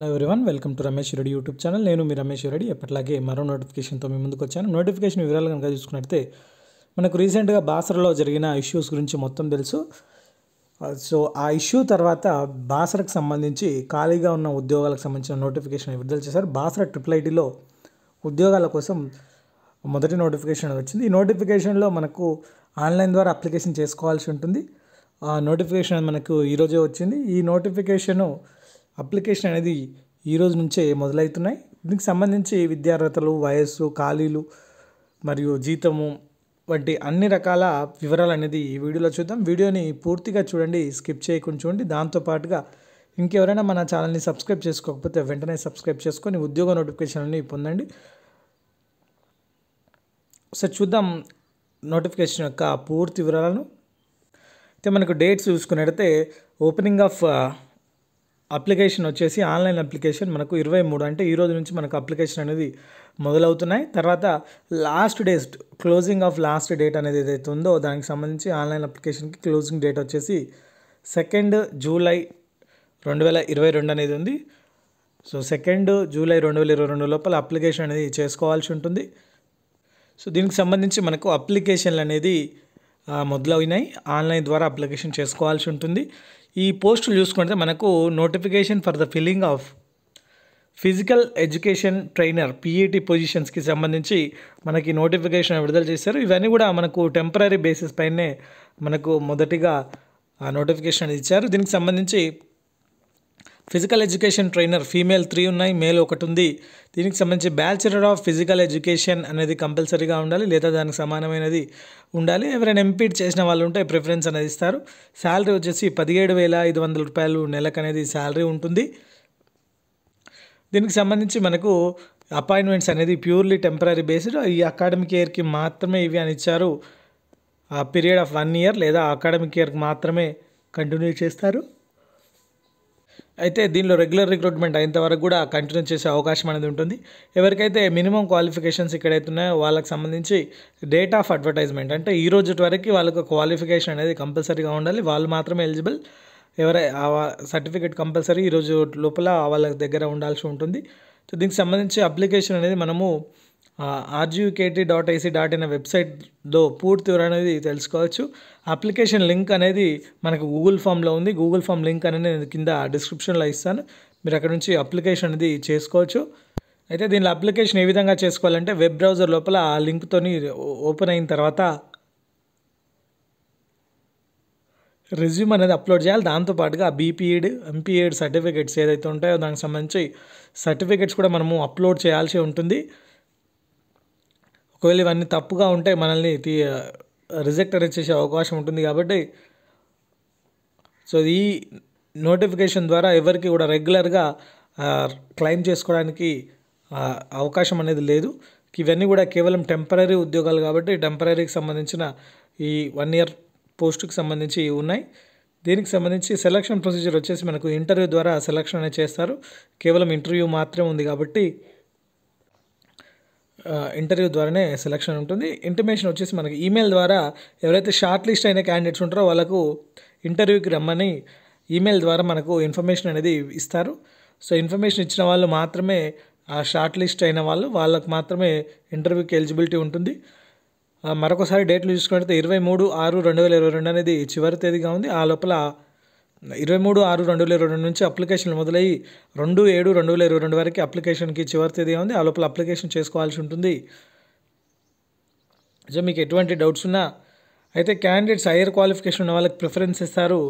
hello everyone welcome to Ramesh Reddy YouTube channel నేను మీ రమేష్ రెడ్డి ఎప్పటిలాగే మరో నోటిఫికేషన్తో మీ ముందుకు వచ్చాను నోటిఫికేషన్ వివరాలు కనుక చూసుకున్నట్లయితే మనకు రీసెంట్గా బాసరలో జరిగిన ఇష్యూస్ గురించి మొత్తం తెలుసు సో ఆ ఇష్యూ తర్వాత బాసరకు సంబంధించి ఖాళీగా ఉన్న ఉద్యోగాలకు సంబంధించిన నోటిఫికేషన్ విడుదల చేశారు బాసర ట్రిపుల్ ఐటీలో ఉద్యోగాల కోసం మొదటి నోటిఫికేషన్ వచ్చింది ఈ నోటిఫికేషన్లో మనకు ఆన్లైన్ ద్వారా అప్లికేషన్ చేసుకోవాల్సి ఉంటుంది ఆ నోటిఫికేషన్ మనకు ఈరోజే వచ్చింది ఈ నోటిఫికేషను అప్లికేషన్ అనేది ఈ రోజు నుంచే మొదలవుతున్నాయి దీనికి సంబంధించి విద్యార్హతలు వయస్సు ఖాళీలు మరియు జీతము వంటి అన్ని రకాల వివరాలు అనేది ఈ వీడియోలో చూద్దాం వీడియోని పూర్తిగా చూడండి స్కిప్ చేయకుండా చూడండి దాంతోపాటుగా ఇంకెవరైనా మన ఛానల్ని సబ్స్క్రైబ్ చేసుకోకపోతే వెంటనే సబ్స్క్రైబ్ చేసుకొని ఉద్యోగ నోటిఫికేషన్ని పొందండి ఒకసారి చూద్దాం నోటిఫికేషన్ యొక్క పూర్తి వివరాలను అయితే మనకు డేట్స్ చూసుకున్నట్టయితే ఓపెనింగ్ ఆఫ్ అప్లికేషన్ వచ్చేసి ఆన్లైన్ అప్లికేషన్ మనకు ఇరవై మూడు అంటే ఈ రోజు నుంచి మనకు అప్లికేషన్ అనేది మొదలవుతున్నాయి తర్వాత last date closing of last date అనేది ఏదైతే ఉందో దానికి సంబంధించి ఆన్లైన్ అప్లికేషన్కి క్లోజింగ్ డేట్ వచ్చేసి సెకండ్ జూలై రెండు వేల ఇరవై రెండు అనేది ఉంది సో సెకండ్ జూలై రెండు వేల ఇరవై రెండు లోపల అప్లికేషన్ అనేది చేసుకోవాల్సి ఉంటుంది సో దీనికి సంబంధించి మనకు అప్లికేషన్లు అనేది మొదలైనాయి ఆన్లైన్ ద్వారా అప్లికేషన్ చేసుకోవాల్సి ఉంటుంది ఈ పోస్టులు చూసుకుంటే మనకు notification for the filling of physical education trainer PET పొజిషన్స్కి సంబంధించి మనకి నోటిఫికేషన్ విడుదల చేశారు ఇవన్నీ కూడా మనకు టెంపరీ బేసిస్ పైనే మనకు మొదటిగా నోటిఫికేషన్ ఇచ్చారు దీనికి సంబంధించి physical education trainer female three ఉన్నాయి మేల్ ఒకటి ఉంది దీనికి సంబంధించి బ్యాచులర్ ఆఫ్ ఫిజికల్ ఎడ్యుకేషన్ అనేది కంపల్సరీగా ఉండాలి లేదా దానికి సమానమైనది ఉండాలి ఎవరైనా ఎంపీడ్ చేసిన వాళ్ళు ఉంటే ప్రిఫరెన్స్ అనేది ఇస్తారు శాలరీ వచ్చేసి పదిహేడు వేల ఐదు వందల రూపాయలు నెలకు అనేది శాలరీ ఉంటుంది దీనికి సంబంధించి మనకు అపాయింట్మెంట్స్ అనేది ప్యూర్లీ టెంపరీ బేస్డ్ ఈ అకాడమిక్ ఇయర్కి మాత్రమే ఇవి అని ఇచ్చారు ఆ పీరియడ్ ఆఫ్ వన్ ఇయర్ లేదా అకాడమిక్ ఇయర్కి మాత్రమే కంటిన్యూ చేస్తారు అయితే దీనిలో రెగ్యులర్ రిక్రూట్మెంట్ అయినంత వరకు కూడా కంటిన్యూ చేసే అవకాశం అనేది ఉంటుంది ఎవరికైతే మినిమం క్వాలిఫికేషన్స్ ఇక్కడైతే ఉన్నాయో వాళ్ళకి సంబంధించి డేట్ ఆఫ్ అడ్వర్టైజ్మెంట్ అంటే ఈ రోజు వరకు వాళ్ళకు క్వాలిఫికేషన్ అనేది కంపల్సరీగా ఉండాలి వాళ్ళు మాత్రమే ఎలిజిబుల్ ఎవరై ఆ సర్టిఫికేట్ కంపల్సరీ ఈరోజు లోపల వాళ్ళ దగ్గర ఉండాల్సి ఉంటుంది సో దీనికి సంబంధించి అప్లికేషన్ అనేది మనము RGUKT dot IC dot in వెబ్సైట్లో పూర్తి వివరణ అనేది తెలుసుకోవచ్చు అప్లికేషన్ లింక్ అనేది మనకు గూగుల్ ఫామ్లో ఉంది గూగుల్ ఫామ్ లింక్ అనేది నేను కింద డిస్క్రిప్షన్లో ఇస్తాను మీరు అక్కడ నుంచి అప్లికేషన్ అనేది చేసుకోవచ్చు అయితే దీనిలో అప్లికేషన్ ఏ విధంగా చేసుకోవాలంటే వెబ్ బ్రౌజర్ లోపల ఆ లింక్తోని ఓపెన్ అయిన తర్వాత రెజ్యూమ్ అనేది అప్లోడ్ చేయాలి దాంతోపాటుగా బీపీఎడ్ ఎంపీఎడ్ సర్టిఫికేట్స్ ఏదైతే ఉంటాయో దానికి సంబంధించి సర్టిఫికేట్స్ కూడా మనము అప్లోడ్ చేయాల్సి ఉంటుంది ఒకవేళ ఇవన్నీ తప్పుగా ఉంటే మనల్ని రిజెక్ట్ అనేది చేసే అవకాశం ఉంటుంది కాబట్టి సో ఈ నోటిఫికేషన్ ద్వారా ఎవరికి కూడా రెగ్యులర్గా క్లెయిమ్ చేసుకోవడానికి అవకాశం అనేది లేదు ఇవన్నీ కూడా కేవలం టెంపరీ ఉద్యోగాలు కాబట్టి టెంపరీకి సంబంధించిన ఈ వన్ ఇయర్ పోస్టుకి సంబంధించి ఉన్నాయి దీనికి సంబంధించి సెలక్షన్ ప్రొసీజర్ వచ్చేసి మనకు ఇంటర్వ్యూ ద్వారా సెలక్షన్ అనేది చేస్తారు కేవలం ఇంటర్వ్యూ మాత్రమే ఉంది కాబట్టి ఇంటర్వ్యూ ద్వారానే సెలక్షన్ ఉంటుంది ఇంటిమేషన్ వచ్చేసి మనకి ఈమెయిల్ ద్వారా ఎవరైతే షార్ట్ లిస్ట్ అయిన క్యాండిడేట్స్ ఉంటారో వాళ్ళకు ఇంటర్వ్యూకి రమ్మని ఈమెయిల్ ద్వారా మనకు ఇన్ఫర్మేషన్ అనేది ఇస్తారు సో ఇన్ఫర్మేషన్ ఇచ్చిన వాళ్ళు మాత్రమే ఆ షార్ట్ లిస్ట్ అయిన వాళ్ళు వాళ్ళకు మాత్రమే ఇంటర్వ్యూకి ఎలిజిబిలిటీ ఉంటుంది మరొకసారి డేట్లు చూసుకుంటే ఇరవై మూడు ఆరు రెండు వేల ఇరవై రెండు అనేది చివరి తేదీగా ఉంది ఆ లోపల ఇరవై మూడు ఆరు రెండు వేల ఇరవై రెండు నుంచి అప్లికేషన్లు మొదలయ్యి రెండు ఏడు రెండు వేల ఇరవై రెండు వరకు అప్లికేషన్కి చివరి తేదీ ఉంది ఆ లోపల అప్లికేషన్ చేసుకోవాల్సి ఉంటుంది సో మీకు ఎటువంటి డౌట్స్ ఉన్నా అయితే క్యాండిడేట్స్ హయ్యర్ క్వాలిఫికేషన్ ఉన్న వాళ్ళకి ప్రిఫరెన్స్ ఇస్తారు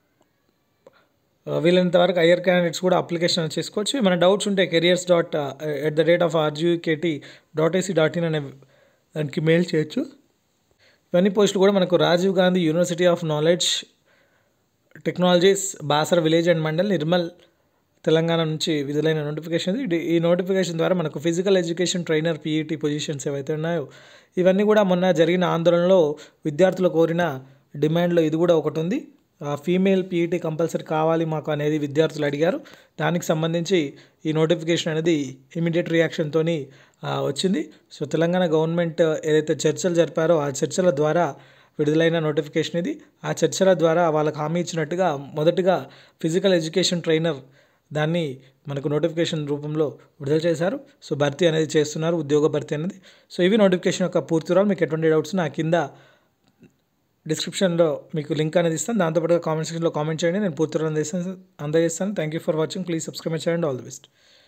వీలైనంత వరకు హయ్యర్ క్యాండిడేట్స్ కూడా అప్లికేషన్ చేసుకోవచ్చు ఏమైనా డౌట్స్ ఉంటే careers dot at the rate of RGKT dot AC dot in అనే దానికి మెయిల్ చేయొచ్చు ఇవన్నీ పోస్టులు కూడా మనకు Rajiv Gandhi university of knowledge technologies Basara village and mandal Nirmal Telangana నుంచి విడుదలైన నోటిఫికేషన్ ఈ నోటిఫికేషన్ ద్వారా మనకు physical education trainer PET positions ఏవైతే ఉన్నాయో ఇవన్నీ కూడా మొన్న జరిగిన ఆందోళనలో విద్యార్థులు కోరిన డిమాండ్లో ఇది కూడా ఒకటి ఉంది ఫీమేల్ పీఈటీ కంపల్సరీ కావాలి మాకు అనేది విద్యార్థులు అడిగారు దానికి సంబంధించి ఈ నోటిఫికేషన్ అనేది ఇమీడియట్ రియాక్షన్తో వచ్చింది సో తెలంగాణ గవర్నమెంట్ ఏదైతే చర్చలు జరిపారో ఆ చర్చల ద్వారా విడుదలైన నోటిఫికేషన్ ఇది ఆ చర్చల ద్వారా వాళ్ళకి హామీ ఇచ్చినట్టుగా మొదటగా ఫిజికల్ ఎడ్యుకేషన్ ట్రైనర్ దాన్ని మనకు నోటిఫికేషన్ రూపంలో విడుదల చేశారు సో భర్తీ అనేది చేస్తున్నారు ఉద్యోగ భర్తీ అనేది సో ఇవి నోటిఫికేషన్ యొక్క పూర్తి వివరాలు మీకు ఎటువంటి డౌట్స్ నా కింద డిస్క్రిప్షన్లో మీకు లింక్ అనేది ఇస్తాను దాంతోపాటుగా కామెంట్ సెక్షన్లో కామెంట్ చేయండి నేను పూర్తి వివరాలు అందజేస్తాను అందజేస్తాను thank you for watching please subscribe my channel all the best